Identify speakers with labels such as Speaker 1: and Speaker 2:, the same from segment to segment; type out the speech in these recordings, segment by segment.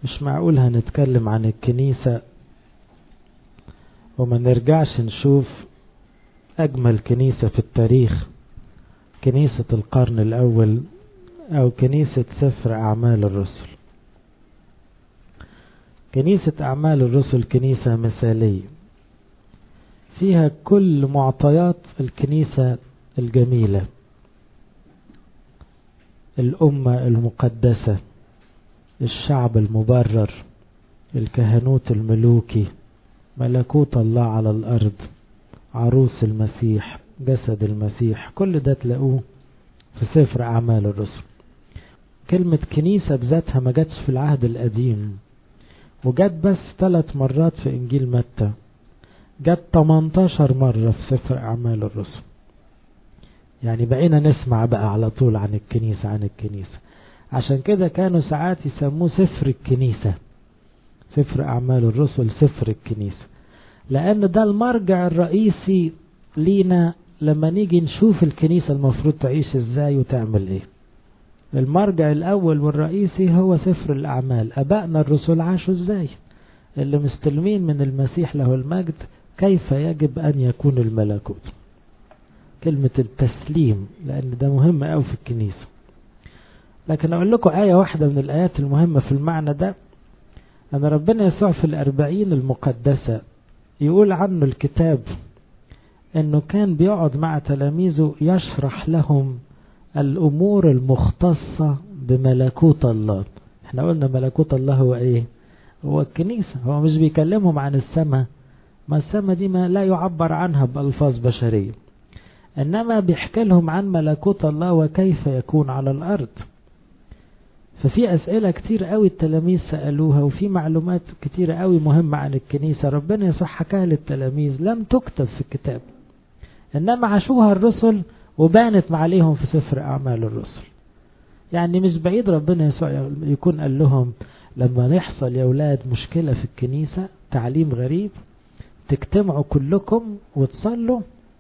Speaker 1: مش معقول هنتكلم عن الكنيسة وما نرجعش نشوف أجمل كنيسة في التاريخ كنيسة القرن الأول أو كنيسة سفر أعمال الرسل كنيسة أعمال الرسل كنيسة مثالية فيها كل معطيات الكنيسة الجميلة الأمة المقدسة الشعب المبرر الكهنوت الملوكي ملكوت الله على الأرض عروس المسيح جسد المسيح كل ده تلاقوه في سفر أعمال الرسل كلمة كنيسة بذاتها ما جاتش في العهد القديم وجت بس ثلاث مرات في إنجيل متى جت 18 مرة في سفر أعمال الرسل يعني بقينا نسمع بقى على طول عن الكنيسة عن الكنيسة عشان كده كانوا ساعات يسموه سفر الكنيسة سفر أعمال الرسل سفر الكنيسة لأن ده المرجع الرئيسي لينا لما نيجي نشوف الكنيسة المفروض تعيش ازاي وتعمل ايه المرجع الأول والرئيسي هو سفر الأعمال أبائنا الرسل عاشوا ازاي اللي مستلمين من المسيح له المجد كيف يجب أن يكون الملكوت كلمة التسليم لأن ده مهم أوي في الكنيسة لكن أقول لكم آية واحدة من الآيات المهمة في المعنى ده أن ربنا يسوع في الأربعين المقدسة يقول عنه الكتاب أنه كان بيقعد مع تلاميذه يشرح لهم الأمور المختصة بملكوت الله احنا قلنا ملكوت الله هو ايه هو الكنيسة هو مش بيكلمهم عن السماء ما السماء دي ما لا يعبر عنها بألفاظ بشرية إنما بيحكي لهم عن ملكوت الله وكيف يكون على الأرض ففي أسئلة كتير قوي التلاميذ سألوها وفي معلومات كتير قوي مهمة عن الكنيسة ربنا يصح حكاها للتلاميذ لم تكتب في الكتاب إنما عاشوها الرسل وبانت عليهم في سفر أعمال الرسل يعني مش بعيد ربنا يسوع يكون قال لهم لما يحصل يا أولاد مشكلة في الكنيسة تعليم غريب تجتمعوا كلكم وتصلوا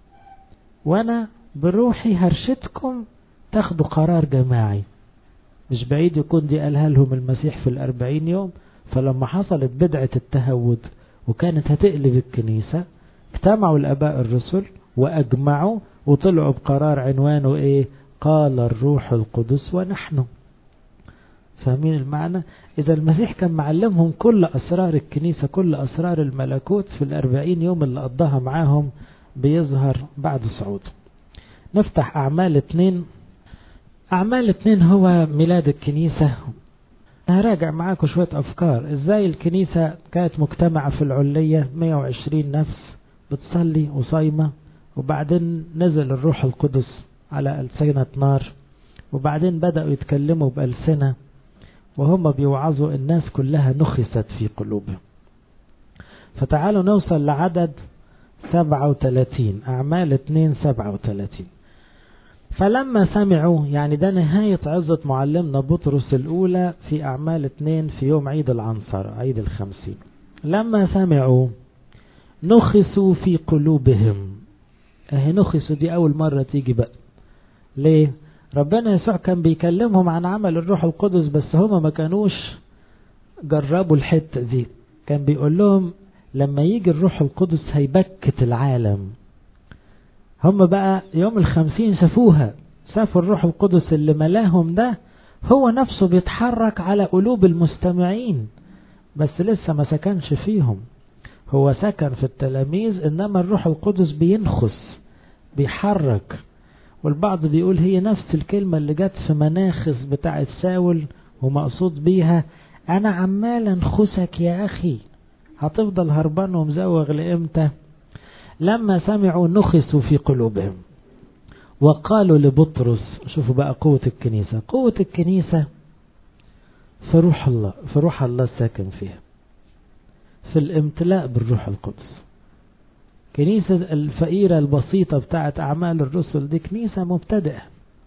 Speaker 1: وأنا بروحي هرشدكم تاخدوا قرار جماعي مش بعيد يكون دي قالها لهم المسيح في الأربعين يوم فلما حصلت بدعة التهود وكانت هتقلب الكنيسة اجتمعوا الأباء الرسل وأجمعوا وطلعوا بقرار عنوانه ايه قال الروح القدس ونحن فاهمين المعنى اذا المسيح كان معلمهم كل اسرار الكنيسة كل اسرار الملكوت في الاربعين يوم اللي قضاها معاهم بيظهر بعد صعوده نفتح اعمال اتنين اعمال اتنين هو ميلاد الكنيسة هراجع معاكم شوية افكار ازاي الكنيسة كانت مجتمعة في العلية 120 نفس بتصلي وصايمة وبعدين نزل الروح القدس على ألسنة نار وبعدين بدأوا يتكلموا بألسنة وهم بيوعظوا الناس كلها نخست في قلوبهم فتعالوا نوصل لعدد 37 أعمال 2 37 فلما سمعوا يعني ده نهاية عظة معلمنا بطرس الأولى في أعمال 2 في يوم عيد العنصر عيد الخمسين لما سمعوا نخسوا في قلوبهم اهي نخسوا دي اول مرة تيجي بقى ليه ربنا يسوع كان بيكلمهم عن عمل الروح القدس بس هما ما كانوش جربوا الحتة دي كان بيقول لهم لما يجي الروح القدس هيبكت العالم هم بقى يوم الخمسين شافوها شافوا الروح القدس اللي ملاهم ده هو نفسه بيتحرك على قلوب المستمعين بس لسه ما سكنش فيهم هو سكن في التلاميذ انما الروح القدس بينخس بيحرك والبعض بيقول هي نفس الكلمة اللي جت في مناخس بتاعة ساول ومقصود بيها انا عمال انخسك يا اخي هتفضل هربان ومزوغ لامتى لما سمعوا نخسوا في قلوبهم وقالوا لبطرس شوفوا بقى قوة الكنيسة قوة الكنيسة في روح الله في روح الله الساكن فيها في الامتلاء بالروح القدس كنيسة الفقيرة البسيطة بتاعت أعمال الرسل دي كنيسة مبتدئة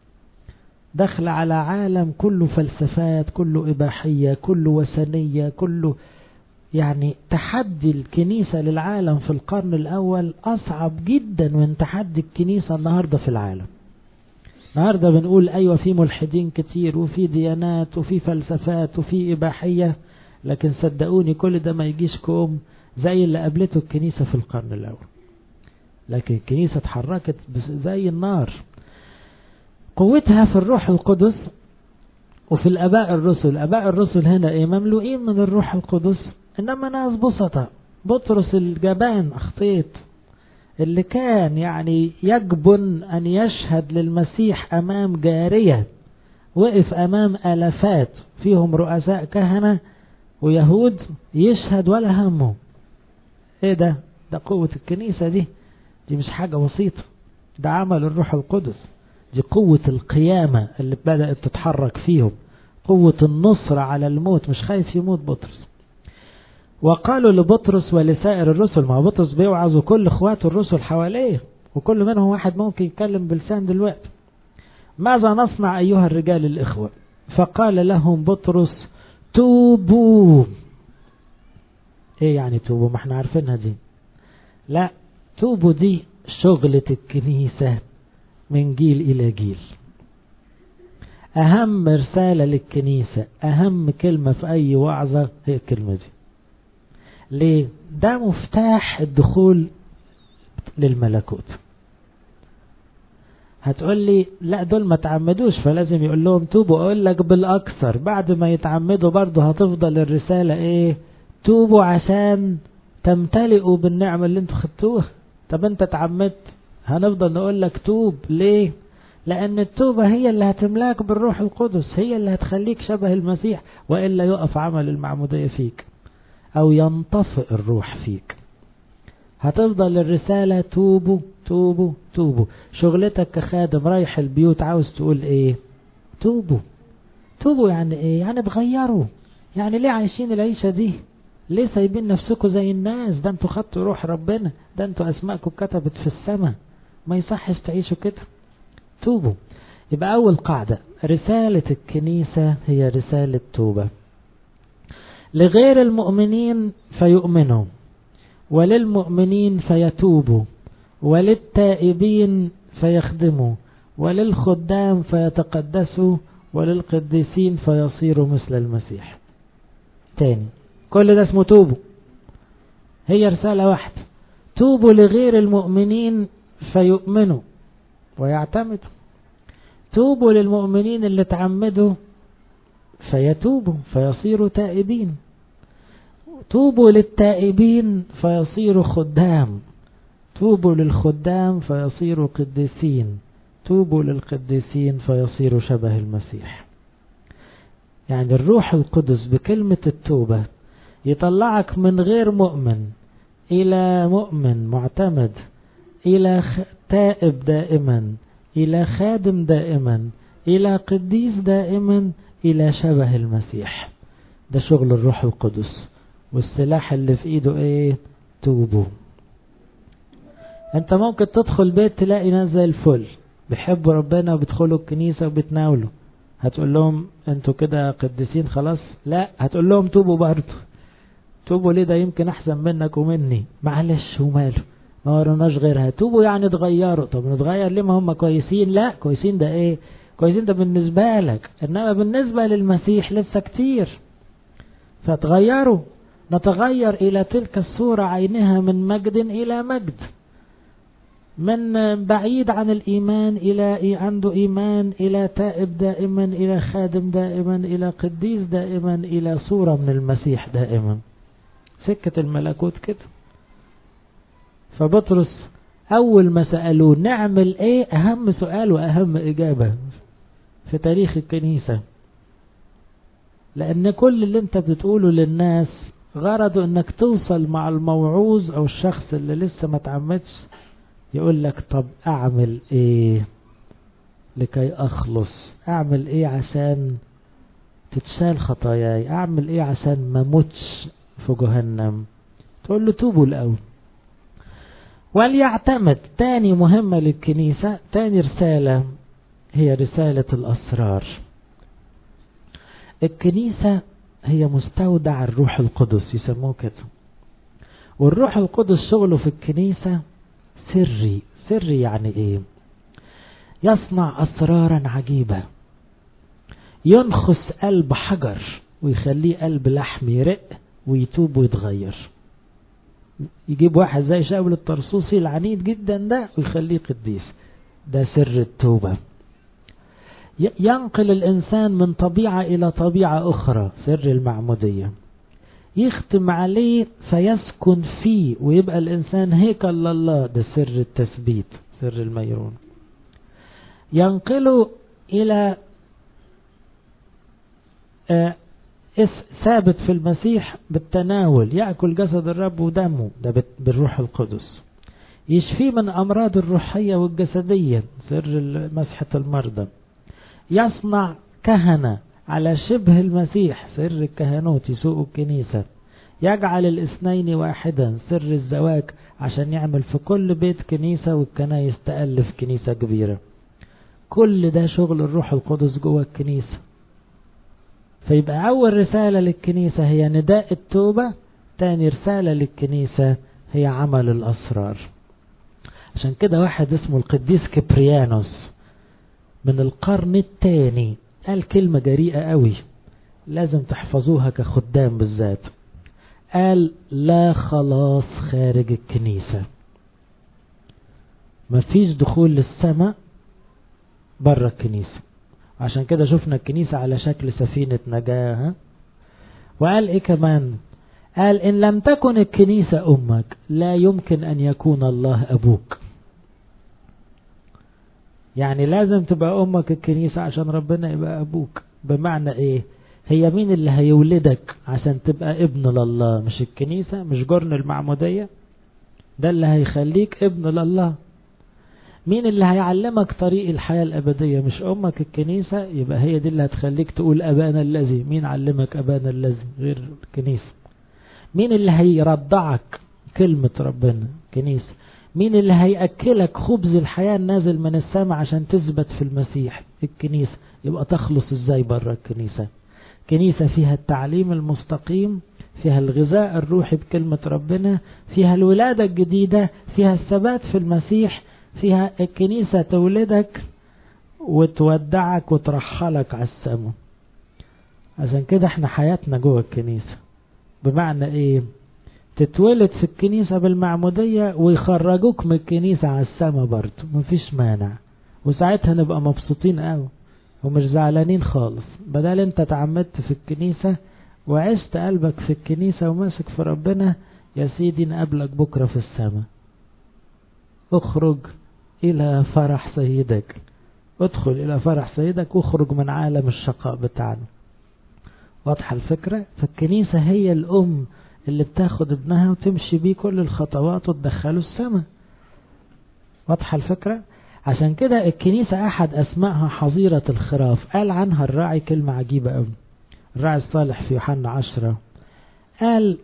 Speaker 1: دخل على عالم كله فلسفات كله إباحية كله وثنية كله يعني تحدي الكنيسة للعالم في القرن الأول أصعب جدا من تحدي الكنيسة النهاردة في العالم النهاردة بنقول أيوة في ملحدين كتير وفي ديانات وفي فلسفات وفي إباحية لكن صدقوني كل ده ما يجيش كوم زي اللي قابلته الكنيسة في القرن الأول لكن الكنيسة اتحركت زي النار قوتها في الروح القدس وفي الأباء الرسل أباء الرسل هنا إيه مملوئين من الروح القدس إنما ناس بسطة بطرس الجبان أخطيت اللي كان يعني يجبن أن يشهد للمسيح أمام جارية وقف أمام ألفات فيهم رؤساء كهنة ويهود يشهد ولا همه ايه ده ده قوة الكنيسة دي دي مش حاجة بسيطة ده عمل الروح القدس دي قوة القيامة اللي بدأت تتحرك فيهم قوة النصر على الموت مش خايف يموت بطرس وقالوا لبطرس ولسائر الرسل ما بطرس بيوعظ كل اخواته الرسل حواليه وكل منهم واحد ممكن يتكلم بلسان دلوقتي ماذا نصنع أيها الرجال الإخوة فقال لهم بطرس توبوا ايه يعني توبوا ما احنا عارفينها دي لا توبوا دي شغلة الكنيسة من جيل إلى جيل أهم رسالة للكنيسة أهم كلمة في أي وعظة هي الكلمة دي ليه ده مفتاح الدخول للملكوت هتقول لي لا دول ما تعمدوش فلازم يقول لهم توبوا اقول لك بالاكثر بعد ما يتعمدوا برضه هتفضل الرسالة ايه توبوا عشان تمتلئوا بالنعمة اللي انتوا خدتوها طب انت اتعمدت هنفضل نقول لك توب ليه لان التوبة هي اللي هتملاك بالروح القدس هي اللي هتخليك شبه المسيح وإلا يقف عمل المعمودية فيك او ينطفئ الروح فيك هتفضل الرسالة توبوا توبوا توبوا شغلتك كخادم رايح البيوت عاوز تقول ايه توبوا توبوا يعني ايه يعني تغيروا يعني ليه عايشين العيشة دي ليه سايبين نفسكم زي الناس ده انتوا خدتوا روح ربنا ده انتوا اسماءكم كتبت في السماء ما يصحش تعيشوا كده توبوا يبقى اول قاعدة رسالة الكنيسة هي رسالة توبة لغير المؤمنين فيؤمنوا وللمؤمنين فيتوبوا وللتائبين فيخدموا وللخدام فيتقدسوا وللقديسين فيصيروا مثل المسيح تاني كل ده اسمه توبوا هي رسالة واحدة توبوا لغير المؤمنين فيؤمنوا ويعتمدوا توبوا للمؤمنين اللي تعمدوا فيتوبوا فيصيروا تائبين توبوا للتائبين فيصيروا خدام توبوا للخدام فيصيروا قديسين توبوا للقديسين فيصيروا شبه المسيح يعني الروح القدس بكلمة التوبة يطلعك من غير مؤمن إلى مؤمن معتمد إلى تائب دائما إلى خادم دائما إلى قديس دائما إلى شبه المسيح ده شغل الروح القدس والسلاح اللي في ايده ايه توبوا انت ممكن تدخل بيت تلاقي ناس زي الفل بيحبوا ربنا وبيدخلوا الكنيسة وبيتناولوا هتقول لهم انتوا كده قديسين خلاص لا هتقول لهم توبوا برضه توبوا ليه ده يمكن احسن منك ومني معلش وماله ما ورناش غيرها توبوا يعني تغيروا طب نتغير ليه ما هم كويسين لا كويسين ده ايه كويسين ده بالنسبة لك انما بالنسبة للمسيح لسه كتير فتغيروا نتغير إلى تلك الصورة عينها من مجد إلى مجد من بعيد عن الإيمان إلى عنده إيمان إلى تائب دائما إلى خادم دائما إلى قديس دائما إلى صورة من المسيح دائما سكة الملكوت كده فبطرس أول ما سألوه نعمل إيه أهم سؤال وأهم إجابة في تاريخ الكنيسة لأن كل اللي انت بتقوله للناس غرضه انك توصل مع الموعوظ او الشخص اللي لسه ما تعمدش يقول لك طب اعمل ايه لكي اخلص اعمل ايه عشان تتشال خطاياي اعمل ايه عشان ما موتش في جهنم تقول له توبوا الاول وليعتمد تاني مهمة للكنيسة تاني رسالة هي رسالة الأسرار الكنيسة هي مستودع الروح القدس يسموه كده والروح القدس شغله في الكنيسة سري سري يعني ايه يصنع أسرارا عجيبة ينخس قلب حجر ويخليه قلب لحم يرق ويتوب ويتغير يجيب واحد زي شاول الطرسوسي العنيد جدا ده ويخليه قديس ده سر التوبة ينقل الإنسان من طبيعة إلى طبيعة أخرى سر المعمودية يختم عليه فيسكن فيه ويبقى الإنسان هيكل لله ده سر التثبيت سر الميرون ينقله إلى ثابت في المسيح بالتناول يأكل جسد الرب ودمه ده بالروح القدس يشفيه من أمراض الروحية والجسدية سر مسحة المرضى يصنع كهنة على شبه المسيح سر الكهنوت يسوق الكنيسة يجعل الاثنين واحدا سر الزواج عشان يعمل في كل بيت كنيسة والكنايس تألف كنيسة كبيرة كل ده شغل الروح القدس جوه الكنيسة فيبقى أول رسالة للكنيسة هي نداء التوبة تاني رسالة للكنيسة هي عمل الأسرار عشان كده واحد اسمه القديس كبريانوس من القرن الثاني قال كلمة جريئة قوي لازم تحفظوها كخدام بالذات قال لا خلاص خارج الكنيسة مفيش دخول للسماء بره الكنيسة عشان كده شفنا الكنيسة على شكل سفينة نجاة وقال ايه كمان قال ان لم تكن الكنيسة امك لا يمكن ان يكون الله ابوك يعني لازم تبقى امك الكنيسة عشان ربنا يبقى ابوك بمعنى ايه هي مين اللي هيولدك عشان تبقى ابن لله مش الكنيسة مش جرن المعمودية ده اللي هيخليك ابن لله مين اللي هيعلمك طريق الحياة الأبدية مش أمك الكنيسة يبقى هي دي اللي هتخليك تقول أبانا الذي مين علمك أبانا الذي غير الكنيسة مين اللي هيرضعك كلمة ربنا كنيسة مين اللي هيأكلك خبز الحياة النازل من السماء عشان تثبت في المسيح الكنيسة يبقى تخلص ازاي بره الكنيسة كنيسة فيها التعليم المستقيم فيها الغذاء الروحي بكلمة ربنا فيها الولادة الجديدة فيها الثبات في المسيح فيها الكنيسة تولدك وتودعك وترحلك على السماء عشان كده احنا حياتنا جوه الكنيسة بمعنى ايه تتولد في الكنيسة بالمعمودية ويخرجوك من الكنيسة على السماء برضه مفيش مانع وساعتها نبقى مبسوطين قوي ومش زعلانين خالص بدل انت تعمدت في الكنيسة وعشت قلبك في الكنيسة وماسك في ربنا يا سيدي نقابلك بكرة في السماء اخرج الى فرح سيدك ادخل الى فرح سيدك واخرج من عالم الشقاء بتاعنا واضحة الفكرة فالكنيسة هي الام اللي بتاخد ابنها وتمشي بيه كل الخطوات وتدخله السماء واضحة الفكرة عشان كده الكنيسة أحد أسمائها حظيرة الخراف قال عنها الراعي كلمة عجيبة أوي الراعي الصالح في يوحنا عشرة قال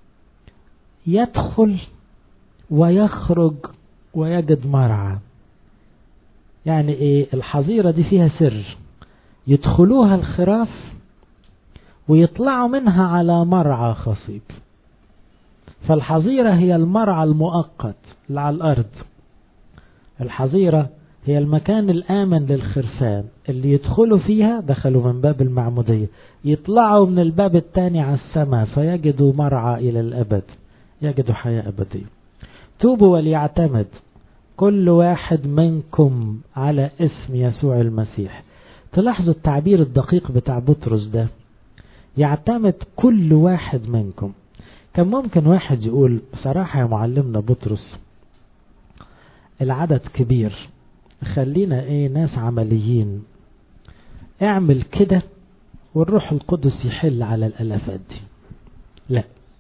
Speaker 1: يدخل ويخرج ويجد مرعى يعني ايه الحظيرة دي فيها سر يدخلوها الخراف ويطلعوا منها على مرعى خصيب فالحظيرة هي المرعى المؤقت اللي على الأرض الحظيرة هي المكان الآمن للخرفان اللي يدخلوا فيها دخلوا من باب المعمودية يطلعوا من الباب الثاني على السماء فيجدوا مرعى إلى الأبد يجدوا حياة أبدية توبوا وليعتمد كل واحد منكم على اسم يسوع المسيح تلاحظوا التعبير الدقيق بتاع بطرس ده يعتمد كل واحد منكم كان ممكن واحد يقول بصراحة يا معلمنا بطرس العدد كبير خلينا ايه ناس عمليين اعمل كده والروح القدس يحل على الالافات دي لا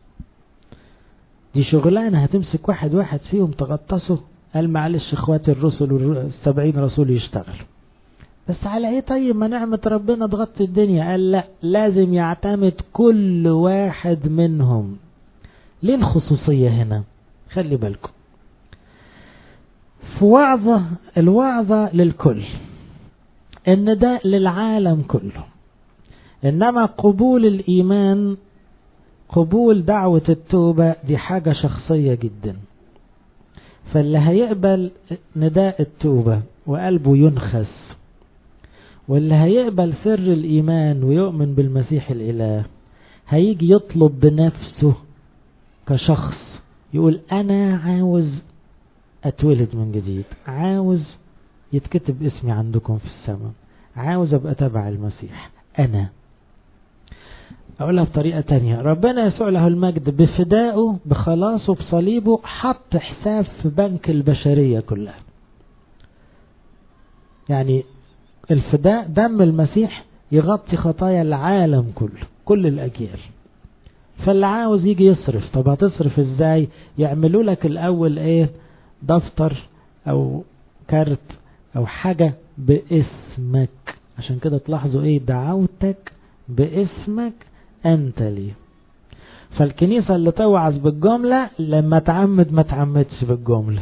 Speaker 1: دي شغلانة هتمسك واحد واحد فيهم تغطسه قال معلش اخواتي الرسل والسبعين رسول يشتغل بس على ايه طيب ما نعمة ربنا تغطي الدنيا قال لا لازم يعتمد كل واحد منهم ليه الخصوصية هنا خلي بالكم في وعظة الوعظة للكل ان ده للعالم كله انما قبول الايمان قبول دعوة التوبة دي حاجة شخصية جدا فاللي هيقبل نداء التوبة وقلبه ينخس واللي هيقبل سر الإيمان ويؤمن بالمسيح الإله هيجي يطلب بنفسه كشخص يقول أنا عاوز أتولد من جديد عاوز يتكتب اسمي عندكم في السماء عاوز أبقى تبع المسيح أنا أقولها بطريقة تانية ربنا يسوع له المجد بفدائه بخلاصه بصليبه حط حساب في بنك البشرية كلها يعني الفداء دم المسيح يغطي خطايا العالم كله كل الأجيال فاللي عاوز يجي يصرف طب هتصرف ازاي يعملوا لك الأول ايه دفتر أو كارت أو حاجة باسمك عشان كده تلاحظوا ايه دعوتك باسمك أنت لي فالكنيسة اللي توعظ بالجملة لما تعمد ما تعمدش بالجملة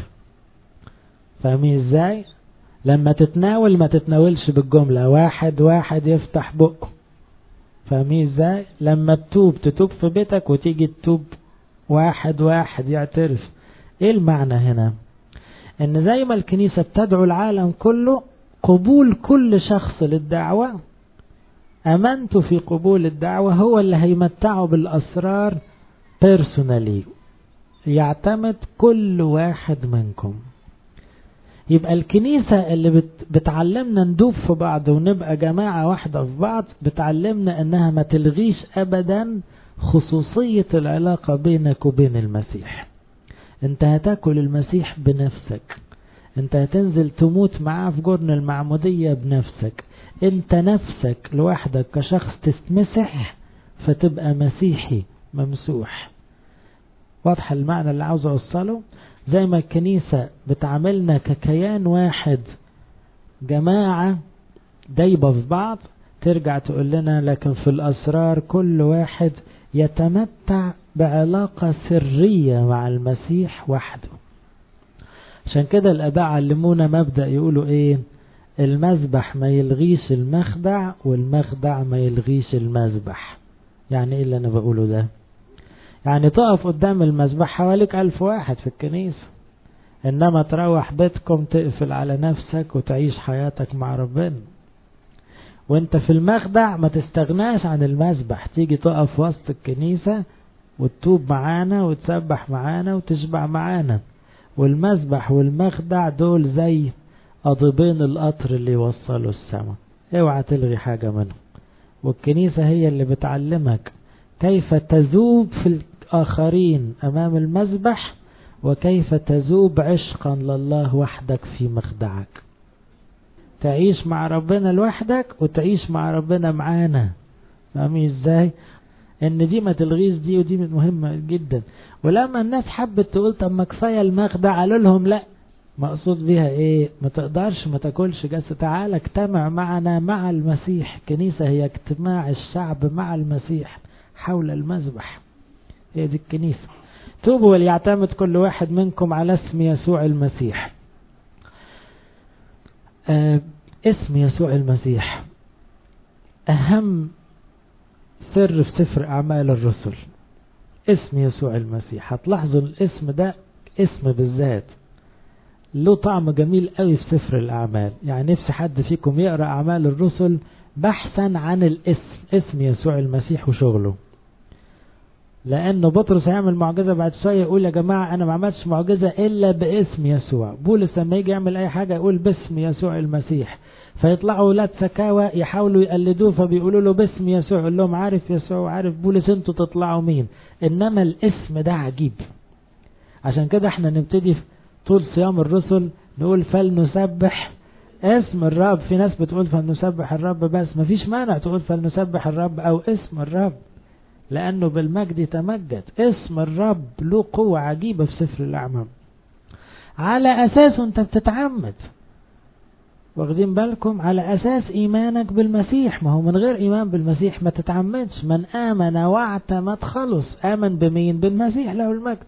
Speaker 1: فاهمين ازاي لما تتناول ما تتناولش بالجملة واحد واحد يفتح بقه فاهمين ازاي لما تتوب تتوب في بيتك وتيجي تتوب واحد واحد يعترف ايه المعنى هنا ان زي ما الكنيسة بتدعو العالم كله قبول كل شخص للدعوة امنت في قبول الدعوة هو اللي هيمتعه بالاسرار بيرسونالي يعتمد كل واحد منكم يبقى الكنيسة اللي بت بتعلمنا ندوب في بعض ونبقى جماعة واحدة في بعض بتعلمنا انها ما تلغيش ابدا خصوصية العلاقة بينك وبين المسيح انت هتاكل المسيح بنفسك انت هتنزل تموت معاه في جرن المعمودية بنفسك انت نفسك لوحدك كشخص تتمسح فتبقى مسيحي ممسوح واضح المعنى اللي عاوز اوصله زي ما الكنيسة بتعاملنا ككيان واحد جماعة دايبة في بعض ترجع تقول لنا لكن في الأسرار كل واحد يتمتع بعلاقة سرية مع المسيح وحده عشان كده الآباء علمونا مبدأ يقولوا ايه المذبح ما يلغيش المخدع والمخدع ما يلغيش المذبح يعني ايه اللي انا بقوله ده يعني تقف قدام المذبح حواليك ألف واحد في الكنيسة إنما تروح بيتكم تقفل على نفسك وتعيش حياتك مع ربنا وانت في المخدع ما تستغناش عن المذبح تيجي تقف وسط الكنيسة وتتوب معانا وتسبح معانا وتشبع معانا والمذبح والمخدع دول زي قضيبين القطر اللي يوصلوا السماء اوعى تلغي حاجة منهم والكنيسة هي اللي بتعلمك كيف تذوب في الآخرين أمام المذبح وكيف تذوب عشقا لله وحدك في مخدعك تعيش مع ربنا لوحدك وتعيش مع ربنا معانا فاهمين ازاي ان دي ما تلغيش دي ودي مهمة جدا ولما الناس حبت تقول طب ما كفايه المخدع قالوا لهم لا مقصود بيها ايه ما تقدرش ما تاكلش جس تعالى اجتمع معنا مع المسيح كنيسة هي اجتماع الشعب مع المسيح حول المذبح هي دي الكنيسة توبوا وليعتمد كل واحد منكم على اسم يسوع المسيح آه اسم يسوع المسيح أهم سر في سفر أعمال الرسل اسم يسوع المسيح هتلاحظوا الاسم ده اسم بالذات له طعم جميل قوي في سفر الأعمال يعني نفسي حد فيكم يقرأ أعمال الرسل بحثا عن الاسم اسم يسوع المسيح وشغله لأنه بطرس هيعمل معجزة بعد شوية يقول يا جماعة أنا ما عملتش معجزة إلا باسم يسوع بولس لما يجي يعمل أي حاجة يقول باسم يسوع المسيح فيطلعوا ولاد سكاوى يحاولوا يقلدوه فبيقولوا له باسم يسوع يقول لهم عارف يسوع وعارف بولس انتوا تطلعوا مين إنما الاسم ده عجيب عشان كده احنا نبتدي طول صيام الرسل نقول فلنسبح اسم الرب في ناس بتقول فلنسبح الرب بس مفيش مانع تقول فلنسبح الرب أو اسم الرب لأنه بالمجد يتمجد اسم الرب له قوة عجيبة في سفر الأعمال على أساس أنت بتتعمد واخدين بالكم على أساس إيمانك بالمسيح ما هو من غير إيمان بالمسيح ما تتعمدش من آمن واعتمد خلص آمن بمين بالمسيح له المجد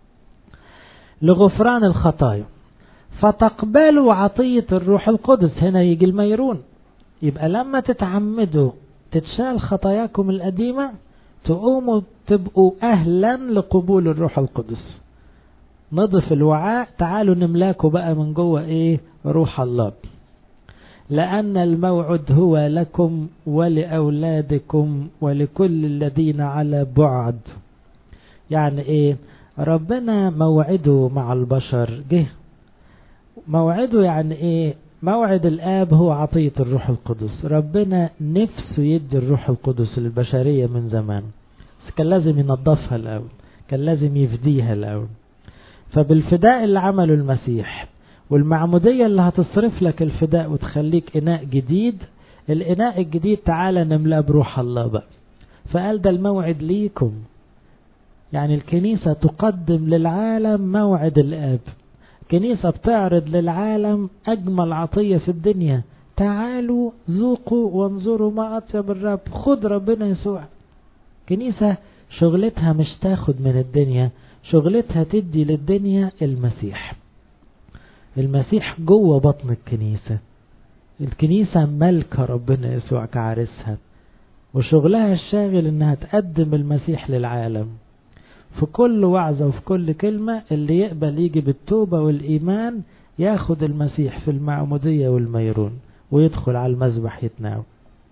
Speaker 1: لغفران الخطايا فتقبلوا عطية الروح القدس هنا يجي الميرون يبقى لما تتعمدوا تتشال خطاياكم القديمة تقوموا تبقوا أهلا لقبول الروح القدس نضف الوعاء تعالوا نملاكوا بقى من جوه ايه روح الله لأن الموعد هو لكم ولأولادكم ولكل الذين على بعد يعني ايه ربنا موعده مع البشر جه موعده يعني ايه موعد الآب هو عطية الروح القدس ربنا نفسه يدي الروح القدس للبشرية من زمان بس كان لازم ينظفها الأول كان لازم يفديها الأول فبالفداء اللي عمله المسيح والمعمودية اللي هتصرف لك الفداء وتخليك إناء جديد الإناء الجديد تعالى نملأ بروح الله بقى فقال ده الموعد ليكم يعني الكنيسة تقدم للعالم موعد الآب كنيسة بتعرض للعالم أجمل عطية في الدنيا تعالوا ذوقوا وانظروا ما أطيب الرب خد ربنا يسوع كنيسة شغلتها مش تاخد من الدنيا شغلتها تدي للدنيا المسيح المسيح جوه بطن الكنيسة الكنيسة ملكة ربنا يسوع كعرسها وشغلها الشاغل انها تقدم المسيح للعالم في كل وعظة وفي كل كلمة اللي يقبل يجي بالتوبة والإيمان ياخد المسيح في المعمودية والميرون ويدخل على المذبح يتناول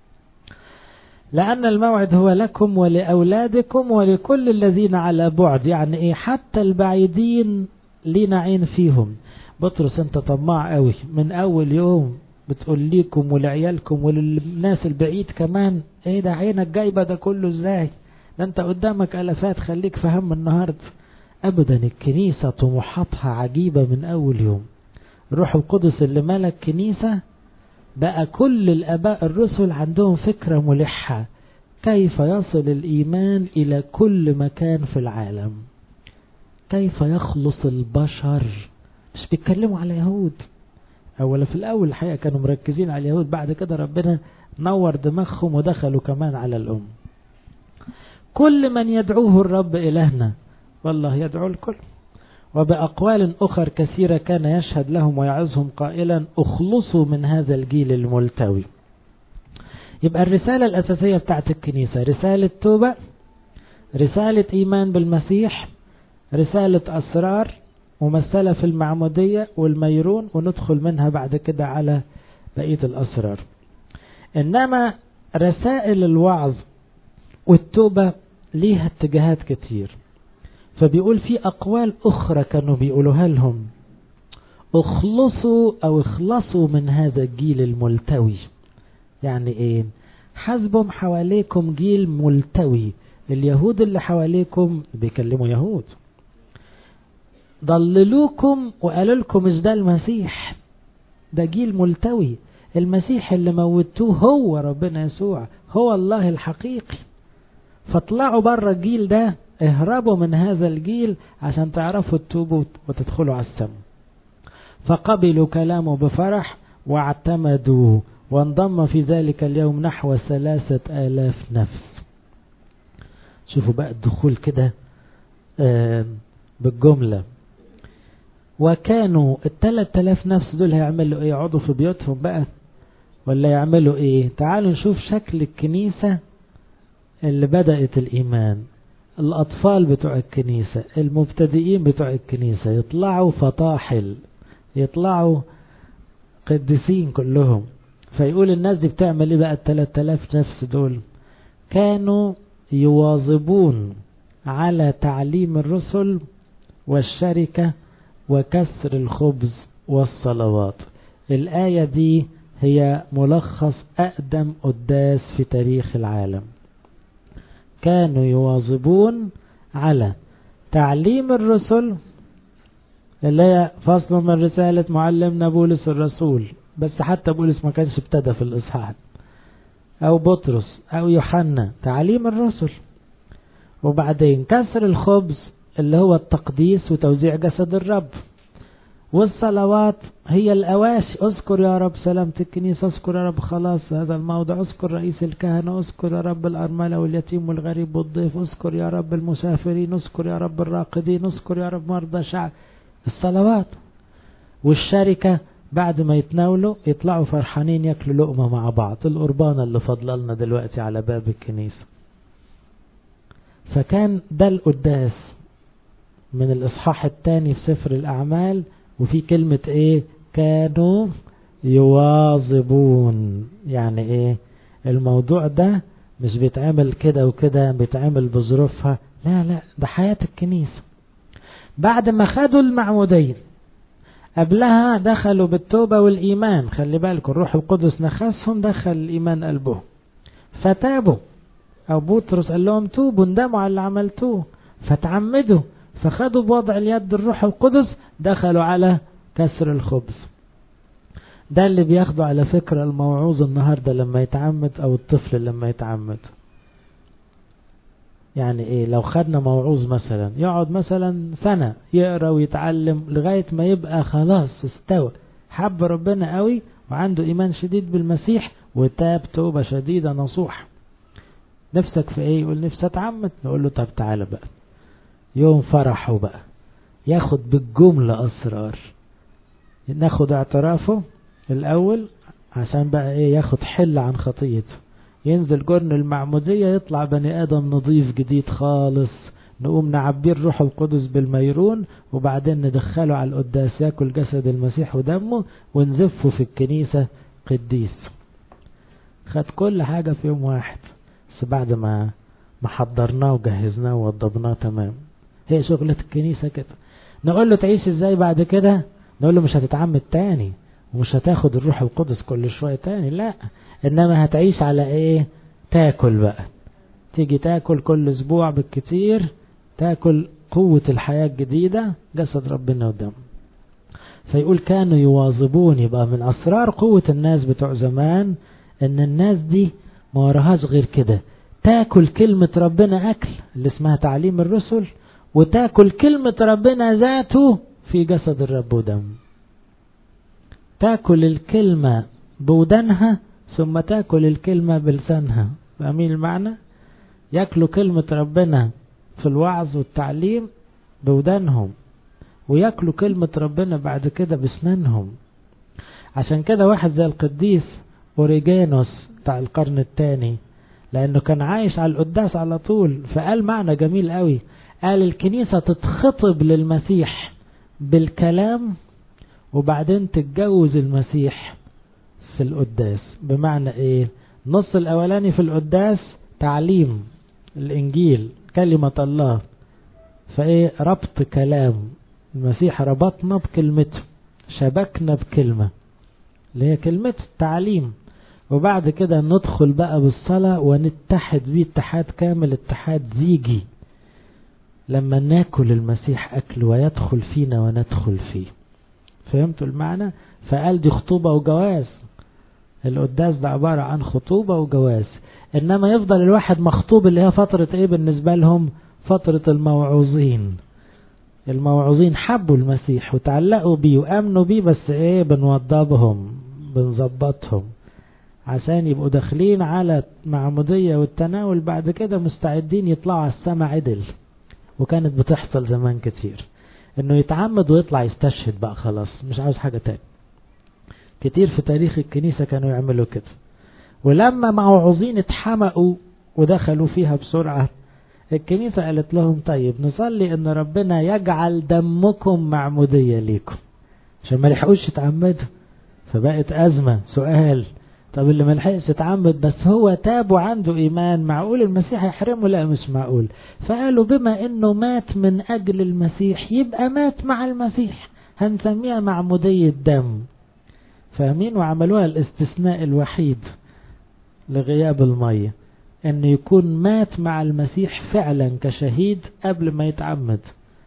Speaker 1: لأن الموعد هو لكم ولأولادكم ولكل الذين على بعد يعني إيه حتى البعيدين لينا عين فيهم بطرس انت طماع قوي من أول يوم بتقول ليكم ولعيالكم وللناس البعيد كمان ايه ده عينك جايبة ده كله ازاي ده انت قدامك ألفات خليك فهم النهاردة أبدا الكنيسة طموحاتها عجيبة من أول يوم الروح القدس اللي ملك كنيسة بقى كل الأباء الرسل عندهم فكرة ملحة كيف يصل الإيمان إلى كل مكان في العالم كيف يخلص البشر مش بيتكلموا على يهود أولا في الأول الحقيقة كانوا مركزين على اليهود بعد كده ربنا نور دماغهم ودخلوا كمان على الأم كل من يدعوه الرب إلهنا والله يدعو الكل وبأقوال أخر كثيرة كان يشهد لهم ويعظهم قائلا اخلصوا من هذا الجيل الملتوي يبقى الرسالة الأساسية بتاعت الكنيسة رسالة توبة رسالة إيمان بالمسيح رسالة أسرار ممثلة في المعمودية والميرون وندخل منها بعد كده على بقية الأسرار إنما رسائل الوعظ والتوبة ليها اتجاهات كتير فبيقول في أقوال أخرى كانوا بيقولوها لهم اخلصوا أو اخلصوا من هذا الجيل الملتوي يعني ايه حسبهم حواليكم جيل ملتوي اليهود اللي حواليكم بيكلموا يهود ضللوكم وقالوا لكم مش ده المسيح ده جيل ملتوي المسيح اللي موتوه هو ربنا يسوع هو الله الحقيقي فاطلعوا بره الجيل ده اهربوا من هذا الجيل عشان تعرفوا تتوبوا وتدخلوا على السم فقبلوا كلامه بفرح واعتمدوا وانضم في ذلك اليوم نحو ثلاثة آلاف نفس شوفوا بقى الدخول كده بالجملة وكانوا الثلاث آلاف نفس دول هيعملوا ايه يقعدوا في بيوتهم بقى ولا يعملوا ايه تعالوا نشوف شكل الكنيسة اللي بدأت الإيمان الأطفال بتوع الكنيسة المبتدئين بتوع الكنيسة يطلعوا فطاحل يطلعوا قديسين كلهم فيقول الناس دي بتعمل ايه بقى الثلاث آلاف نفس دول كانوا يواظبون على تعليم الرسل والشركة وكسر الخبز والصلوات الآية دي هي ملخص أقدم قداس في تاريخ العالم كانوا يواظبون على تعليم الرسل اللي هي فصل من رسالة معلمنا بولس الرسول بس حتى بولس ما كانش ابتدى في الإصحاح أو بطرس أو يوحنا تعليم الرسل وبعدين كسر الخبز اللي هو التقديس وتوزيع جسد الرب والصلوات هي الأواشي اذكر يا رب سلامة الكنيسة اذكر يا رب خلاص هذا الموضع اذكر رئيس الكهنة اذكر يا رب الأرملة واليتيم والغريب والضيف اذكر يا رب المسافرين اذكر يا رب الراقدين اذكر يا رب مرضى شعب الصلوات والشركة بعد ما يتناولوا يطلعوا فرحانين ياكلوا لقمة مع بعض القربانة اللي فضلنا دلوقتي على باب الكنيسة فكان ده القداس من الإصحاح الثاني في سفر الأعمال وفي كلمة إيه كانوا يواظبون يعني ايه الموضوع ده مش بيتعمل كده وكده بيتعمل بظروفها لا لا ده حياة الكنيسة بعد ما خدوا المعمودية قبلها دخلوا بالتوبة والإيمان خلي بالكم الروح القدس نخسهم دخل الإيمان قلبهم فتابوا أو بطرس قال لهم توبوا اندموا على اللي عملتوه فتعمدوا فخدوا بوضع اليد الروح القدس دخلوا على كسر الخبز ده اللي بياخده على فكرة الموعوظ النهاردة لما يتعمد أو الطفل لما يتعمد يعني ايه لو خدنا موعوظ مثلا يقعد مثلا سنة يقرأ ويتعلم لغاية ما يبقى خلاص استوى حب ربنا قوي وعنده ايمان شديد بالمسيح وتاب توبة شديدة نصوح نفسك في ايه يقول نفسي اتعمد نقول له طب تعالى بقى يوم فرحه بقى ياخد بالجملة اسرار ناخد اعترافه الاول عشان بقى ايه ياخد حل عن خطيته ينزل جرن المعمودية يطلع بني آدم نظيف جديد خالص نقوم نعبيه الروح القدس بالميرون وبعدين ندخله على القداس ياكل جسد المسيح ودمه ونزفه في الكنيسة قديس خد كل حاجة في يوم واحد بس بعد ما ما حضرناه وجهزناه ووضبناه تمام هي شغلة الكنيسة كده نقول له تعيش ازاي بعد كده نقول له مش هتتعمد تاني ومش هتاخد الروح القدس كل شوية تاني لا انما هتعيش على ايه تاكل بقى تيجي تاكل كل اسبوع بالكتير تاكل قوة الحياة الجديدة جسد ربنا ودم فيقول كانوا يواظبون يبقى من اسرار قوة الناس بتوع زمان ان الناس دي ما وراهاش غير كده تاكل كلمة ربنا اكل اللي اسمها تعليم الرسل وتاكل كلمة ربنا ذاته في جسد الرب ودم تاكل الكلمة بودنها ثم تاكل الكلمة بلسانها فاهمين المعنى ياكلوا كلمة ربنا في الوعظ والتعليم بودانهم وياكلوا كلمة ربنا بعد كده بسنانهم عشان كده واحد زي القديس أوريجانوس بتاع القرن الثاني لأنه كان عايش على القداس على طول فقال معنى جميل قوي قال الكنيسة تتخطب للمسيح بالكلام وبعدين تتجوز المسيح في القداس بمعنى ايه نص الاولاني في القداس تعليم الانجيل كلمة الله فايه ربط كلام المسيح ربطنا بكلمته شبكنا بكلمة اللي هي كلمة تعليم وبعد كده ندخل بقى بالصلاة ونتحد بيه اتحاد كامل اتحاد زيجي لما ناكل المسيح أكل ويدخل فينا وندخل فيه فهمتوا المعنى فقال دي خطوبة وجواز القداس ده عبارة عن خطوبة وجواز إنما يفضل الواحد مخطوب اللي هي فترة إيه بالنسبة لهم فترة الموعوظين الموعوظين حبوا المسيح وتعلقوا بيه وآمنوا بيه بس إيه بنوضبهم بنظبطهم عشان يبقوا داخلين على معمودية والتناول بعد كده مستعدين يطلعوا على السما عدل وكانت بتحصل زمان كتير انه يتعمد ويطلع يستشهد بقى خلاص مش عاوز حاجة تاني كتير في تاريخ الكنيسة كانوا يعملوا كده ولما موعوظين اتحمقوا ودخلوا فيها بسرعة الكنيسة قالت لهم طيب نصلي ان ربنا يجعل دمكم معمودية ليكم عشان ما لحقوش يتعمدوا فبقت أزمة سؤال طب اللي ما لحقش يتعمد بس هو تاب وعنده إيمان معقول المسيح يحرمه لا مش معقول فقالوا بما إنه مات من أجل المسيح يبقى مات مع المسيح هنسميها معمودية دم فاهمين وعملوها الاستثناء الوحيد لغياب المية ان يكون مات مع المسيح فعلا كشهيد قبل ما يتعمد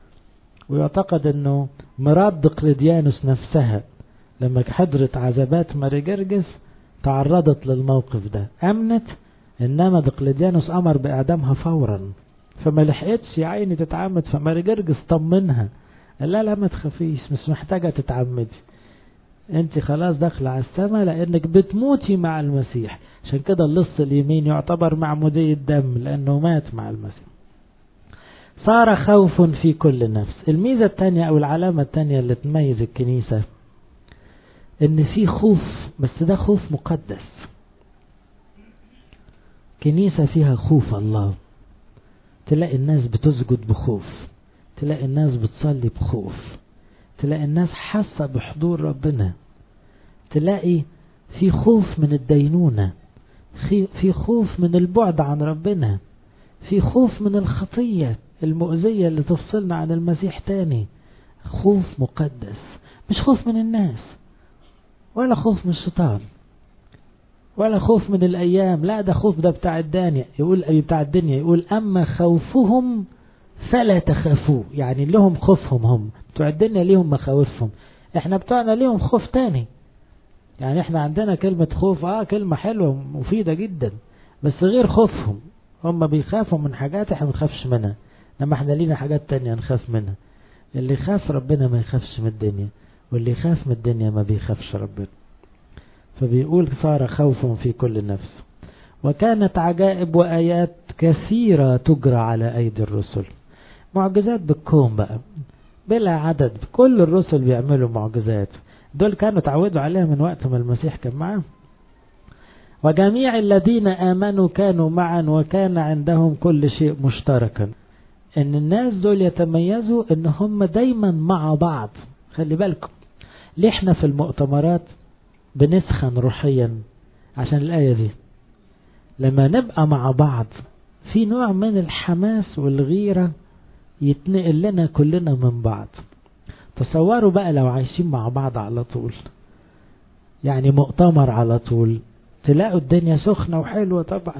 Speaker 1: ويعتقد انه مراد دقلديانوس نفسها لما حضرت عذابات ماري جرجس تعرضت للموقف ده امنت انما دقلديانوس امر باعدامها فورا فما لحقتش يا عيني تتعمد فماري جرجس طمنها قال لا لا ما تخافيش مش محتاجة تتعمدي انت خلاص داخله على السماء لانك بتموتي مع المسيح عشان كده اللص اليمين يعتبر معمودية دم لانه مات مع المسيح صار خوف في كل نفس الميزة التانية او العلامة التانية اللي تميز الكنيسة ان في خوف بس ده خوف مقدس كنيسة فيها خوف الله تلاقي الناس بتسجد بخوف تلاقي الناس بتصلي بخوف تلاقي الناس حاسة بحضور ربنا تلاقي في خوف من الدينونة في خوف من البعد عن ربنا في خوف من الخطية المؤذية اللي تفصلنا عن المسيح تاني خوف مقدس مش خوف من الناس ولا خوف من الشيطان ولا خوف من الأيام لا ده خوف ده بتاع الدنيا يقول بتاع الدنيا يقول أما خوفهم فلا تخافوه يعني لهم خوفهم هم بتوع الدنيا ليهم مخاوفهم احنا بتوعنا ليهم خوف تاني يعني احنا عندنا كلمة خوف اه كلمة حلوة مفيدة جدا بس غير خوفهم هم بيخافوا من حاجات احنا ما بنخافش منها انما احنا لينا حاجات تانية نخاف منها اللي يخاف ربنا ما يخافش من الدنيا واللي يخاف من الدنيا ما بيخافش ربنا فبيقول صار خوف في كل نفس وكانت عجائب وآيات كثيرة تجرى على أيدي الرسل معجزات بالكون بقى بلا عدد كل الرسل بيعملوا معجزات دول كانوا تعودوا عليها من وقت ما المسيح كان معاهم وجميع الذين آمنوا كانوا معا وكان عندهم كل شيء مشتركا ان الناس دول يتميزوا ان هم دايما مع بعض خلي بالكم ليه احنا في المؤتمرات بنسخن روحيا عشان الآية دي لما نبقى مع بعض في نوع من الحماس والغيرة يتنقل لنا كلنا من بعض تصوروا بقى لو عايشين مع بعض على طول يعني مؤتمر على طول تلاقوا الدنيا سخنة وحلوة طبعا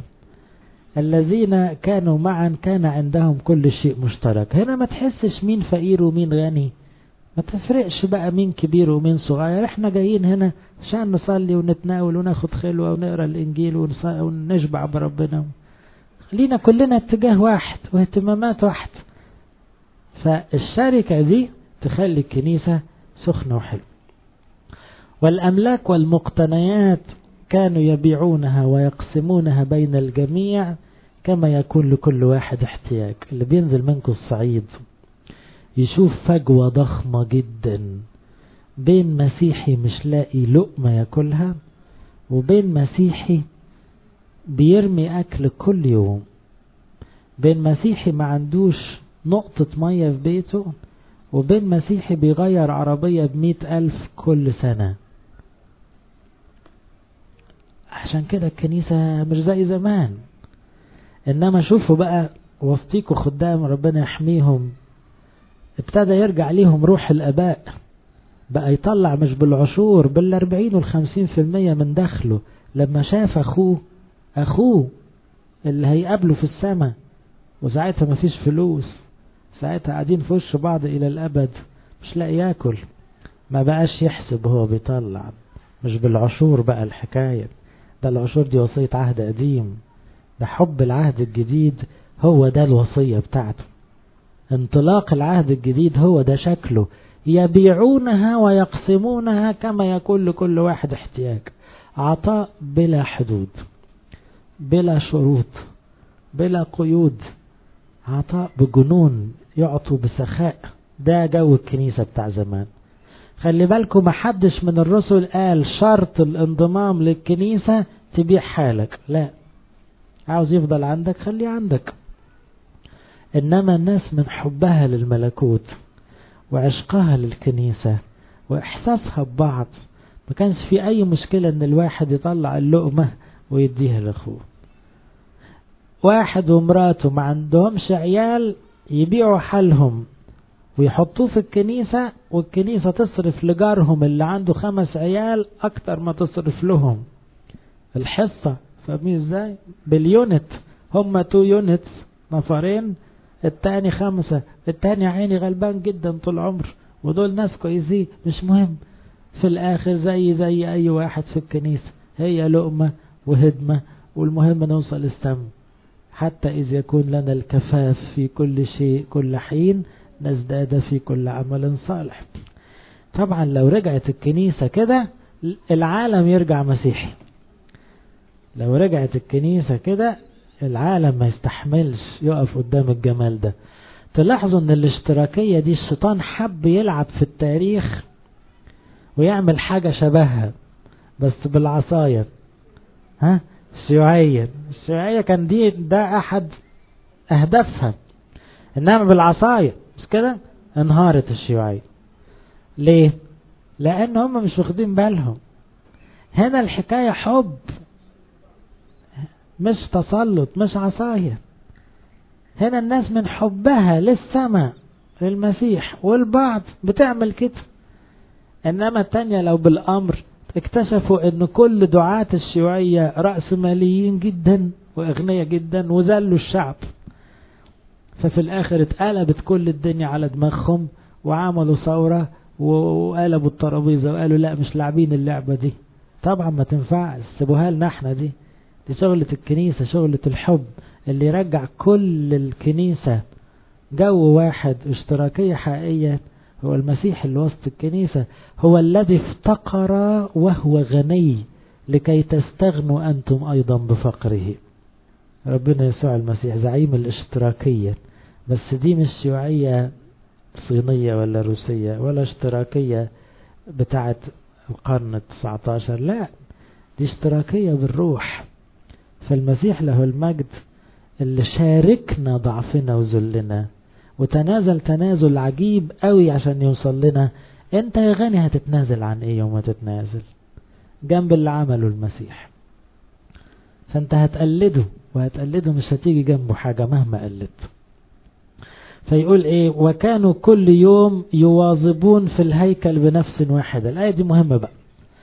Speaker 1: الذين كانوا معا كان عندهم كل شيء مشترك هنا ما تحسش مين فقير ومين غني ما تفرقش بقى مين كبير ومين صغير احنا جايين هنا عشان نصلي ونتناول وناخد خلوة ونقرا الانجيل ونشبع بربنا لينا كلنا اتجاه واحد واهتمامات واحد فالشركة دي تخلي الكنيسة سخنة وحلوة والأملاك والمقتنيات كانوا يبيعونها ويقسمونها بين الجميع كما يكون لكل واحد احتياج اللي بينزل منكم الصعيد يشوف فجوة ضخمة جدا بين مسيحي مش لاقي لقمة ياكلها وبين مسيحي بيرمي أكل كل يوم بين مسيحي ما عندوش نقطة مية في بيته وبين مسيحي بيغير عربية بمئة ألف كل سنة عشان كده الكنيسة مش زي زمان إنما شوفوا بقى وسطيكوا خدام ربنا يحميهم ابتدى يرجع ليهم روح الآباء بقى يطلع مش بالعشور بالأربعين والخمسين في المية من دخله لما شاف أخوه أخوه اللي هيقابله في السماء وساعتها مفيش فلوس ساعتها قاعدين في وش بعض إلى الأبد مش لاقي ياكل ما بقاش يحسب هو بيطلع مش بالعشور بقى الحكاية ده العشور دي وصية عهد قديم ده حب العهد الجديد هو ده الوصية بتاعته انطلاق العهد الجديد هو ده شكله يبيعونها ويقسمونها كما يكون لكل واحد احتياج عطاء بلا حدود بلا شروط بلا قيود عطاء بجنون يعطوا بسخاء ده جو الكنيسة بتاع زمان خلي بالكم محدش من الرسل قال شرط الانضمام للكنيسة تبيع حالك لا عاوز يفضل عندك خليه عندك إنما الناس من حبها للملكوت وعشقها للكنيسة وإحساسها ببعض ما كانش في أي مشكلة إن الواحد يطلع اللقمة ويديها لأخوه واحد ومراته ما عندهمش عيال يبيعوا حالهم ويحطوه في الكنيسة والكنيسة تصرف لجارهم اللي عنده خمس عيال أكتر ما تصرف لهم الحصة فاهمين ازاي باليونت هم تو يونتس نفرين التاني خمسة التاني عيني غلبان جدا طول عمر ودول ناس كويسين مش مهم في الاخر زي زي اي واحد في الكنيسة هي لقمة وهدمة والمهم نوصل السم حتى إذ يكون لنا الكفاف في كل شيء كل حين نزداد في كل عمل صالح طبعا لو رجعت الكنيسة كده العالم يرجع مسيحي لو رجعت الكنيسة كده العالم ما يستحملش يقف قدام الجمال ده تلاحظوا ان الاشتراكية دي الشيطان حب يلعب في التاريخ ويعمل حاجة شبهها بس بالعصاية ها الشيوعية الشيوعية كان دي ده احد اهدافها انما بالعصاية مش كده انهارت الشيوعية ليه لان هم مش واخدين بالهم هنا الحكاية حب مش تسلط مش عصاية هنا الناس من حبها للسماء للمسيح والبعض بتعمل كده انما التانية لو بالامر اكتشفوا ان كل دعاة الشيوعية رأس ماليين جدا واغنياء جدا وذلوا الشعب ففي الاخر اتقلبت كل الدنيا على دماغهم وعملوا ثورة وقلبوا الترابيزة وقالوا لا مش لاعبين اللعبة دي طبعا ما تنفعش سيبوها لنا احنا دي دي شغلة الكنيسة شغلة الحب اللي يرجع كل الكنيسة جو واحد اشتراكية حقيقية هو المسيح اللي وسط الكنيسة هو الذي افتقر وهو غني لكي تستغنوا أنتم أيضا بفقره ربنا يسوع المسيح زعيم الاشتراكية بس دي مش شيوعية صينية ولا روسية ولا اشتراكية بتاعت القرن التسعة عشر لا دي اشتراكية بالروح فالمسيح له المجد اللي شاركنا ضعفنا وذلنا وتنازل تنازل عجيب قوي عشان يوصل لنا انت يا غني هتتنازل عن ايه يوم تتنازل جنب اللي عمله المسيح فانت هتقلده وهتقلده مش هتيجي جنبه حاجة مهما قلدته فيقول ايه وكانوا كل يوم يواظبون في الهيكل بنفس واحدة الآية دي مهمة بقى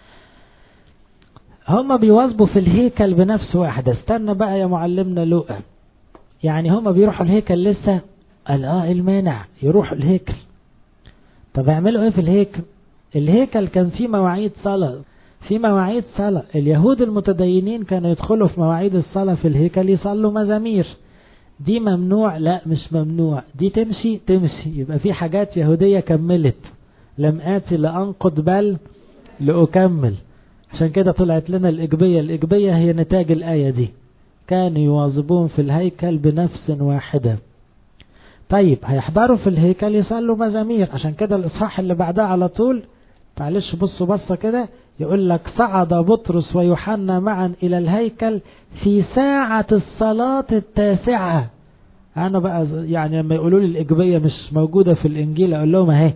Speaker 1: هم بيواظبوا في الهيكل بنفس واحدة استنى بقى يا معلمنا لوقا يعني هم بيروحوا الهيكل لسه قال اه المانع يروحوا الهيكل طب يعملوا ايه في الهيكل الهيكل كان فيه مواعيد صلاة في مواعيد صلاة اليهود المتدينين كانوا يدخلوا في مواعيد الصلاة في الهيكل يصلوا مزامير دي ممنوع لا مش ممنوع دي تمشي تمشي يبقى في حاجات يهودية كملت لم آتي لأنقض بل لأكمل عشان كده طلعت لنا الإجبية الإجبية هي نتاج الآية دي كانوا يواظبون في الهيكل بنفس واحدة طيب هيحضروا في الهيكل يصلوا مزامير عشان كده الإصحاح اللي بعدها على طول معلش بصوا بصة كده يقول لك صعد بطرس ويوحنا معا إلى الهيكل في ساعة الصلاة التاسعة أنا بقى يعني لما يقولوا لي الإجبية مش موجودة في الإنجيل أقول لهم أهي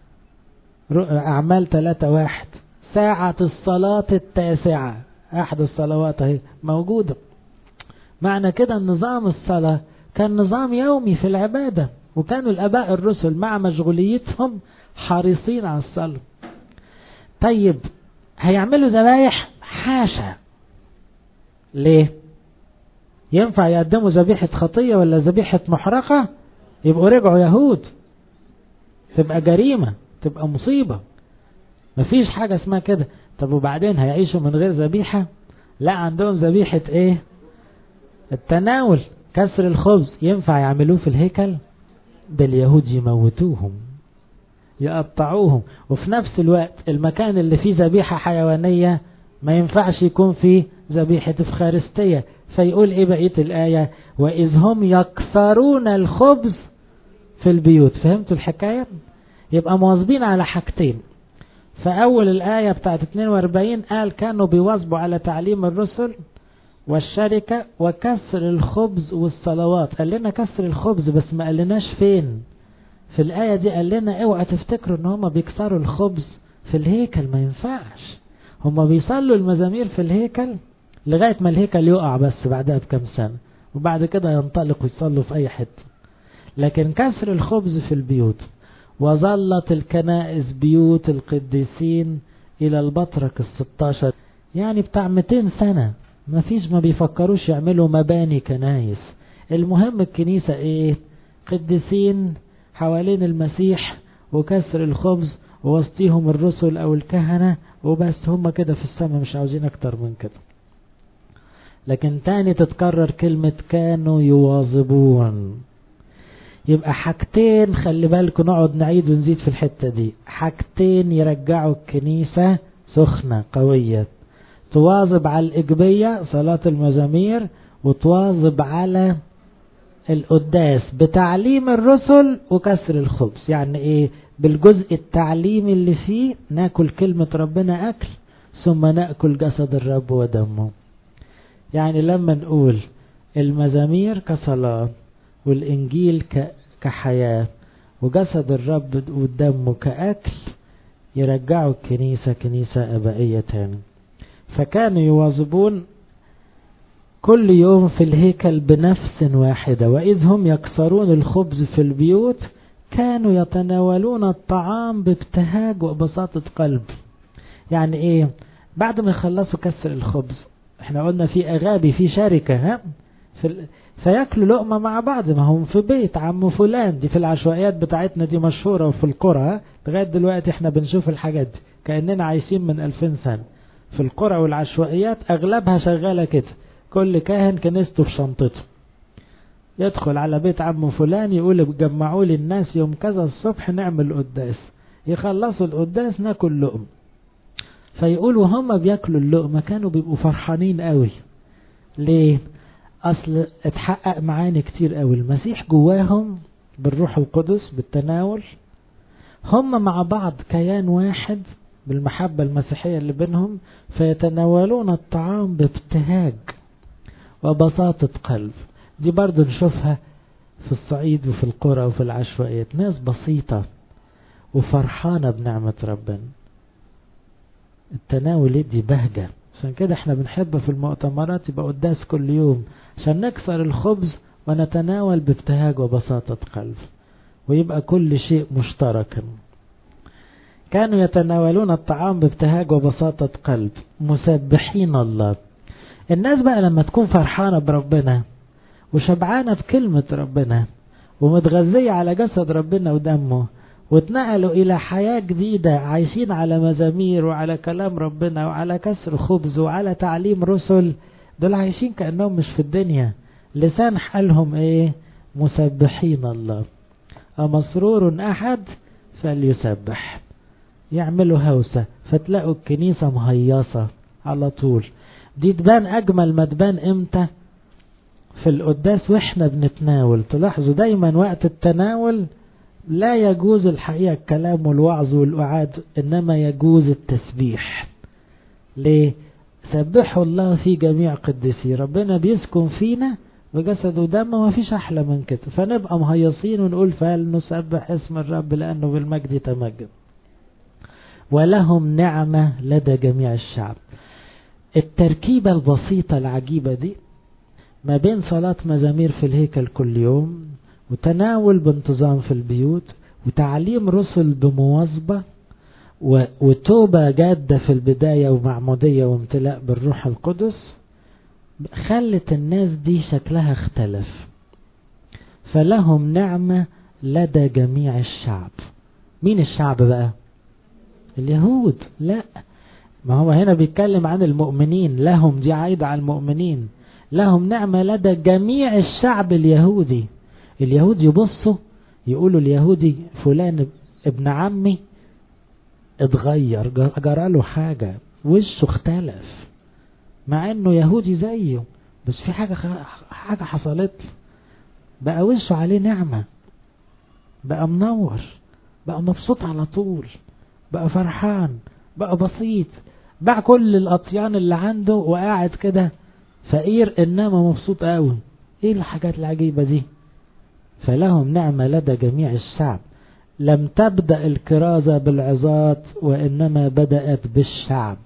Speaker 1: أعمال ثلاثة واحد ساعة الصلاة التاسعة أحد الصلوات أهي موجودة معنى كده نظام الصلاة كان نظام يومي في العبادة وكانوا الأباء الرسل مع مشغوليتهم حريصين على الصلاة طيب هيعملوا ذبايح حاشا ليه ينفع يقدموا ذبيحة خطية ولا ذبيحة محرقة يبقوا رجعوا يهود تبقى جريمة تبقى مصيبة مفيش حاجة اسمها كده طب وبعدين هيعيشوا من غير ذبيحة لا عندهم ذبيحة ايه التناول كسر الخبز ينفع يعملوه في الهيكل ده اليهود يموتوهم يقطعوهم وفي نفس الوقت المكان اللي فيه ذبيحة حيوانية ما ينفعش يكون فيه ذبيحة افخارستية فيقول ايه بقية الآية وإذ هم يكسرون الخبز في البيوت فهمتوا الحكاية يبقى مواظبين على حاجتين فأول الآية بتاعت 42 قال كانوا بيواظبوا على تعليم الرسل والشركة وكسر الخبز والصلوات قال لنا كسر الخبز بس ما قالناش فين في الآية دي قال لنا اوعى تفتكروا ان هم بيكسروا الخبز في الهيكل ما ينفعش هم بيصلوا المزامير في الهيكل لغاية ما الهيكل يقع بس بعدها بكم سنة وبعد كده ينطلقوا يصلوا في اي حتة لكن كسر الخبز في البيوت وظلت الكنائس بيوت القديسين الى البطرك الستاشر يعني بتاع 200 سنة ما فيش ما بيفكروش يعملوا مباني كنايس المهم الكنيسة ايه قديسين حوالين المسيح وكسر الخبز ووسطيهم الرسل او الكهنة وبس هم كده في السماء مش عاوزين اكتر من كده لكن تاني تتكرر كلمة كانوا يواظبون يبقى حاجتين خلي بالكم نقعد نعيد ونزيد في الحتة دي حاجتين يرجعوا الكنيسة سخنة قوية تواظب على الإجبية صلاة المزامير وتواظب على القداس بتعليم الرسل وكسر الخبز يعني ايه بالجزء التعليمي اللي فيه ناكل كلمة ربنا أكل ثم نأكل جسد الرب ودمه يعني لما نقول المزامير كصلاة والإنجيل كحياة وجسد الرب ودمه كأكل يرجعوا الكنيسة كنيسة أبائية تاني فكانوا يواظبون كل يوم في الهيكل بنفس واحدة وإذ هم يكسرون الخبز في البيوت كانوا يتناولون الطعام بابتهاج وبساطة قلب يعني ايه بعد ما يخلصوا كسر الخبز احنا قلنا في اغابي في شركة ها في ال... فياكلوا لقمة مع بعض ما هم في بيت عم فلان دي في العشوائيات بتاعتنا دي مشهورة وفي القرى لغاية دلوقتي احنا بنشوف الحاجات دي كأننا عايشين من 2000 سنة في القرى والعشوائيات اغلبها شغالة كده كل كاهن كنيسته في شنطته يدخل على بيت عم فلان يقول جمعوا لي الناس يوم كذا الصبح نعمل قداس يخلصوا القداس ناكل لقم فيقولوا هم بياكلوا اللقمة كانوا بيبقوا فرحانين قوي ليه اصل اتحقق معاني كتير قوي المسيح جواهم بالروح القدس بالتناول هم مع بعض كيان واحد بالمحبة المسيحية اللي بينهم فيتناولون الطعام بابتهاج وبساطة قلب دي برضو نشوفها في الصعيد وفي القرى وفي العشوائيات ناس بسيطة وفرحانة بنعمة ربنا التناول يدي بهجة عشان كده احنا بنحب في المؤتمرات يبقى قداس كل يوم عشان نكسر الخبز ونتناول بابتهاج وبساطة قلب ويبقى كل شيء مشتركا كانوا يتناولون الطعام بابتهاج وبساطة قلب مسبحين الله الناس بقى لما تكون فرحانة بربنا وشبعانة بكلمة ربنا ومتغذية على جسد ربنا ودمه واتنقلوا إلى حياة جديدة عايشين على مزامير وعلى كلام ربنا وعلى كسر خبز وعلى تعليم رسل دول عايشين كأنهم مش في الدنيا لسان حالهم ايه مسبحين الله أمسرور أحد فليسبح يعملوا هوسة فتلاقوا الكنيسة مهيصة على طول دي تبان أجمل ما تبان إمتى في القداس وإحنا بنتناول تلاحظوا دايما وقت التناول لا يجوز الحقيقة الكلام والوعظ والوعاد إنما يجوز التسبيح ليه سبحوا الله في جميع قدسي ربنا بيسكن فينا بجسد ودم ما فيش أحلى من كده فنبقى مهيصين ونقول فلنسبح اسم الرب لأنه بالمجد تمجد ولهم نعمة لدى جميع الشعب التركيبة البسيطة العجيبة دي ما بين صلاة مزامير في الهيكل كل يوم وتناول بانتظام في البيوت وتعليم رسل بمواظبة وتوبة جادة في البداية ومعمودية وامتلاء بالروح القدس خلت الناس دي شكلها اختلف فلهم نعمة لدى جميع الشعب مين الشعب بقى اليهود لا ما هو هنا بيتكلم عن المؤمنين لهم دي عايدة على المؤمنين لهم نعمة لدى جميع الشعب اليهودي اليهود يبصوا يقولوا اليهودي فلان ابن عمي اتغير جرى له حاجة وشه اختلف مع انه يهودي زيه بس في حاجة حاجة حصلت له بقى وشه عليه نعمة بقى منور بقى مبسوط على طول بقى فرحان بقى بسيط باع كل الأطيان اللي عنده وقاعد كده فقير إنما مبسوط قوي إيه الحاجات العجيبة دي فلهم نعمة لدى جميع الشعب لم تبدأ الكرازة بالعظات وإنما بدأت بالشعب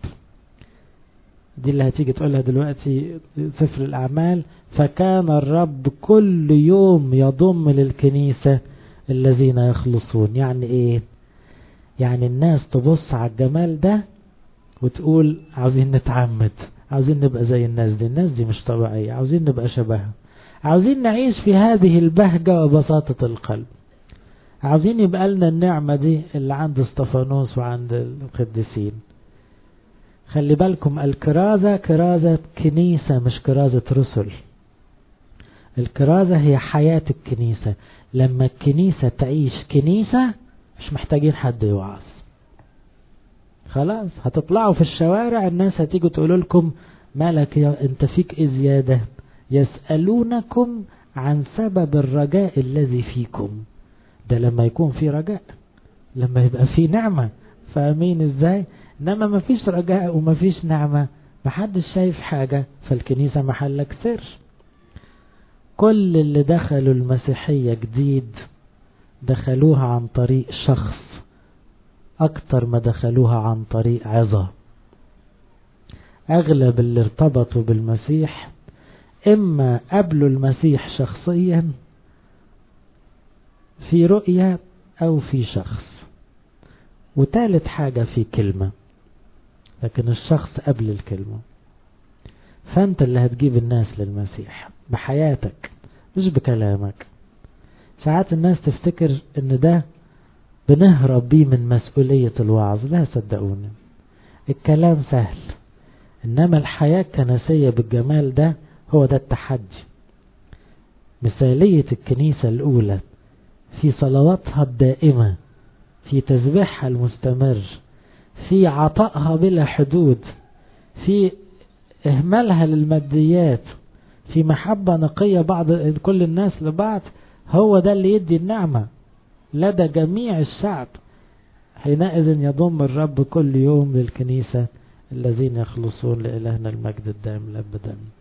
Speaker 1: دي اللي هتيجي تقولها دلوقتي سفر الأعمال فكان الرب كل يوم يضم للكنيسة الذين يخلصون يعني إيه يعني الناس تبص على الجمال ده وتقول عاوزين نتعمد عاوزين نبقى زي الناس دي الناس دي مش طبيعية عاوزين نبقى شبهها عاوزين نعيش في هذه البهجة وبساطة القلب عاوزين يبقى لنا النعمة دي اللي عند استفانوس وعند القديسين خلي بالكم الكرازة كرازة كنيسة مش كرازة رسل الكرازة هي حياة الكنيسة لما الكنيسة تعيش كنيسة مش محتاجين حد يوعظ خلاص هتطلعوا في الشوارع الناس هتيجوا تقولوا لكم مالك يا انت فيك ايه زيادة يسألونكم عن سبب الرجاء الذي فيكم ده لما يكون في رجاء لما يبقى في نعمة فاهمين ازاي انما ما فيش رجاء وما فيش نعمة محدش شايف حاجة فالكنيسة محلك سر كل اللي دخلوا المسيحية جديد دخلوها عن طريق شخص أكتر ما دخلوها عن طريق عظة أغلب اللي ارتبطوا بالمسيح إما قبلوا المسيح شخصيا في رؤية أو في شخص وتالت حاجة في كلمة لكن الشخص قبل الكلمة فأنت اللي هتجيب الناس للمسيح بحياتك مش بكلامك ساعات الناس تفتكر ان ده بنهرب بيه من مسؤولية الوعظ لا صدقوني الكلام سهل انما الحياة الكنسية بالجمال ده هو ده التحدي مثالية الكنيسة الاولى في صلواتها الدائمة في تسبيحها المستمر في عطائها بلا حدود في اهمالها للماديات في محبة نقية بعض كل الناس لبعض هو ده اللي يدي النعمة لدى جميع الشعب حينئذ يضم الرب كل يوم للكنيسة الذين يخلصون لإلهنا المجد الدائم الأبدا